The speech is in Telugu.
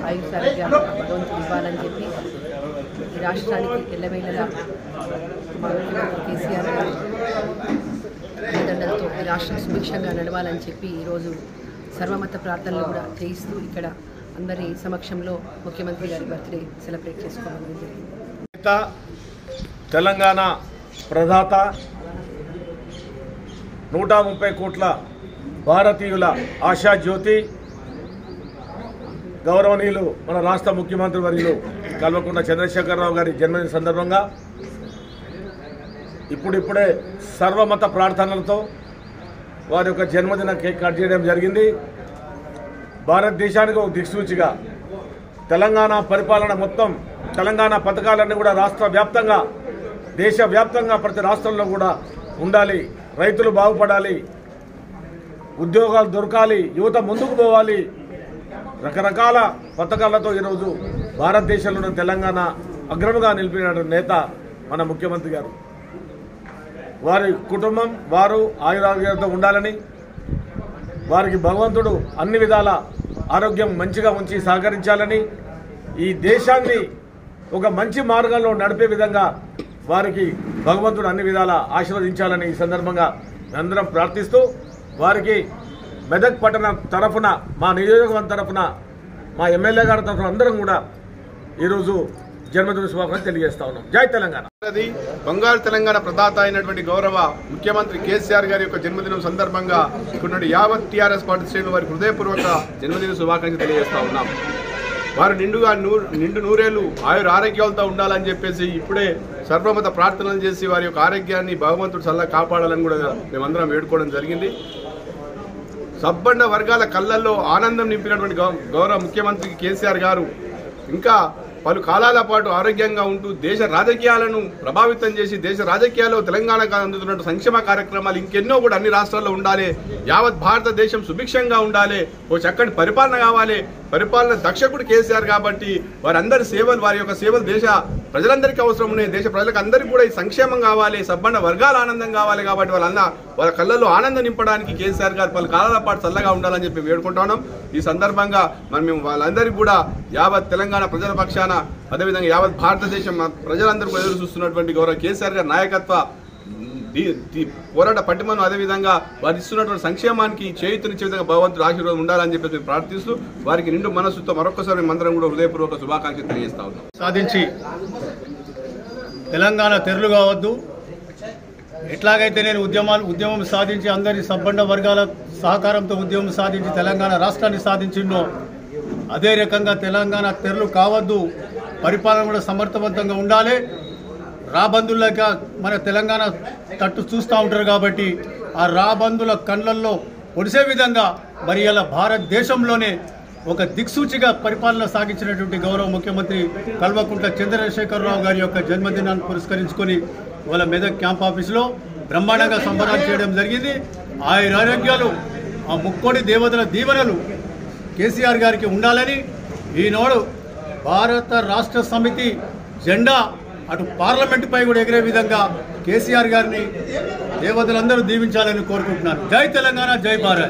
ఆయుష్ ఆరోగ్యాలు భగవంతుడు ఇవ్వాలని చెప్పి ఈ రాష్ట్రానికి ఎల్లవేళలా మా ముఖ్యమంత్రి కేసీఆర్ గారు అండదండలతో ఈ రాష్ట్రం సుభిక్షంగా నడవాలని చెప్పి ఈరోజు సర్వమత ప్రార్థనలు కూడా చేయిస్తూ ఇక్కడ అందరి సమక్షంలో ముఖ్యమంత్రి గారి బర్త్డే సెలబ్రేట్ చేసుకోవడం జరిగింది నేత తెలంగాణ ప్రదాత నూట ముప్పై కోట్ల భారతీయుల ఆశా జ్యోతి గౌరవనీయులు మన రాష్ట్ర ముఖ్యమంత్రి వర్యులు కల్వకుంట్ల చంద్రశేఖరరావు గారి జన్మదిన సందర్భంగా ఇప్పుడిప్పుడే సర్వమత ప్రార్థనలతో వారి యొక్క జన్మదిన కేక్ కట్ చేయడం జరిగింది భారతదేశానికి ఒక దిక్సూచిగా తెలంగాణ పరిపాలన మొత్తం తెలంగాణ పథకాలన్నీ కూడా రాష్ట్ర వ్యాప్తంగా దేశవ్యాప్తంగా ప్రతి రాష్ట్రంలో కూడా ఉండాలి రైతులు బాగుపడాలి ఉద్యోగాలు దొరకాలి యువత ముందుకు పోవాలి రకరకాల పథకాలతో ఈరోజు భారతదేశంలోని తెలంగాణ అగ్రముగా నిలిపిన నేత మన ముఖ్యమంత్రి గారు వారి కుటుంబం వారు ఆయురారోగ్యాలతో ఉండాలని వారికి భగవంతుడు అన్ని విధాల ఆరోగ్యం మంచిగా ఉంచి సహకరించాలని ఈ దేశాన్ని ఒక మంచి మార్గంలో నడిపే విధంగా వారికి భగవంతుడు అన్ని విధాల ఆశీర్వదించాలని ఈ సందర్భంగా అందరం ప్రార్థిస్తూ వారికి మెదక్ పట్టణ తరఫున మా నియోజకవర్గం తరఫున మా ఎమ్మెల్యే గారి తరఫున అందరం కూడా ఈరోజు జన్మదిన శుభాకాంక్షలు తెలియజేస్తా ఉన్నాం జై తెలంగాణ అది బంగారు తెలంగాణ ప్రదాత అయినటువంటి గౌరవ ముఖ్యమంత్రి కేసీఆర్ గారి యొక్క జన్మదినం సందర్భంగా ఇక్కడ యావత్ టీఆర్ఎస్ పార్టీ శ్రేణులు వారికి హృదయపూర్వక జన్మదిన శుభాకాంక్షలు తెలియజేస్తా ఉన్నాం వారు నిండుగా నూరు నిండు నూరేళ్లు ఆయుర ఆరోగ్యాలతో ఉండాలని చెప్పేసి ఇప్పుడే సర్వమత ప్రార్థనలు చేసి వారి యొక్క ఆరోగ్యాన్ని భగవంతుడు చల్లగా కాపాడాలని కూడా మేమందరం వేడుకోవడం జరిగింది సబ్బండ వర్గాల కళ్ళల్లో ఆనందం నింపినటువంటి గౌ- గౌరవ ముఖ్యమంత్రి కేసీఆర్ గారు ఇంకా పలు కాలాల పాటు ఆరోగ్యంగా ఉంటూ దేశ రాజకీయాలను ప్రభావితం చేసి దేశ రాజకీయాల్లో తెలంగాణకు అందుతున్న సంక్షేమ కార్యక్రమాలు ఇంకెన్నో కూడా అన్ని రాష్ట్రాల్లో ఉండాలి యావత్ భారతదేశం సుభిక్షంగా ఉండాలి ఓ చక్కటి పరిపాలన కావాలి పరిపాలన దక్షకుడు కేసీఆర్ కాబట్టి వారందరి సేవలు వారి యొక్క సేవలు దేశ ప్రజలందరికీ అవసరం ఉన్నాయి దేశ ప్రజలకు అందరికీ కూడా ఈ సంక్షేమం కావాలి సబ్బండ వర్గాల ఆనందం కావాలి కాబట్టి వాళ్ళంద వాళ్ళ కళ్ళల్లో ఆనందం నింపడానికి కేసీఆర్ గారు పలు కాలాల పాటు చల్లగా ఉండాలని చెప్పి వేడుకుంటున్నాం ఈ సందర్భంగా మరి మేము వాళ్ళందరికీ కూడా యావత్ తెలంగాణ ప్రజల పక్షాన అదేవిధంగా యావత్ భారతదేశం మా ప్రజలందరూ కూడా ఎదురు చూస్తున్నటువంటి గౌరవ కేసీఆర్ గారి నాయకత్వ దీ- దీ- పోరాట పట్టిమను అదేవిధంగా వారు ఇస్తున్నటువంటి సంక్షేమానికి చేయుతునిచ్చే విధంగా భగవంతుడు ఆశీర్వాదం ఉండాలని చెప్పి మేము ప్రార్థిస్తూ వారికి నిండు మనస్సుతో మరొకసారి మేమందరం కూడా హృదయపూర్వక శుభాకాంక్షలు తెలియజేస్తా ఉన్నాం సాధించి తెలంగాణ తెరలు కావద్దు ఎట్లాగైతే నేను ఉద్యమాలు ఉద్యమం సాధించి అందరి సబ్బండ వర్గాల సహకారంతో ఉద్యమం సాధించి తెలంగాణ రాష్ట్రాన్ని సాధించిండో అదే రకంగా తెలంగాణ తెరలు కావద్దు పరిపాలన కూడా సమర్థవంతంగా ఉండాలి రాబందులక మన తెలంగాణ తట్టు చూస్తూ ఉంటారు కాబట్టి ఆ రాబందుల కళ్ళల్లో పొడిసే విధంగా మరి ఇలా భారతదేశంలోనే ఒక దిక్సూచిగా పరిపాలన సాగించినటువంటి గౌరవ ముఖ్యమంత్రి కల్వకుంట్ల చంద్రశేఖరరావు గారి యొక్క జన్మదినాన్ని పురస్కరించుకొని ఇవాళ మెదక్ క్యాంప్ ఆఫీసులో బ్రహ్మాండంగా సంబరాలు చేయడం జరిగింది ఆయన ఆరోగ్యాలు ఆ ముక్కోడి దేవతల దీవెనలు కేసీఆర్ గారికి ఉండాలని ఈనాడు భారత రాష్ట్ర సమితి జెండా అటు పార్లమెంటుపై కూడా ఎగిరే విధంగా కేసీఆర్ గారిని దేవతలందరూ దీవించాలని కోరుకుంటున్నాను జై తెలంగాణ జై భారత్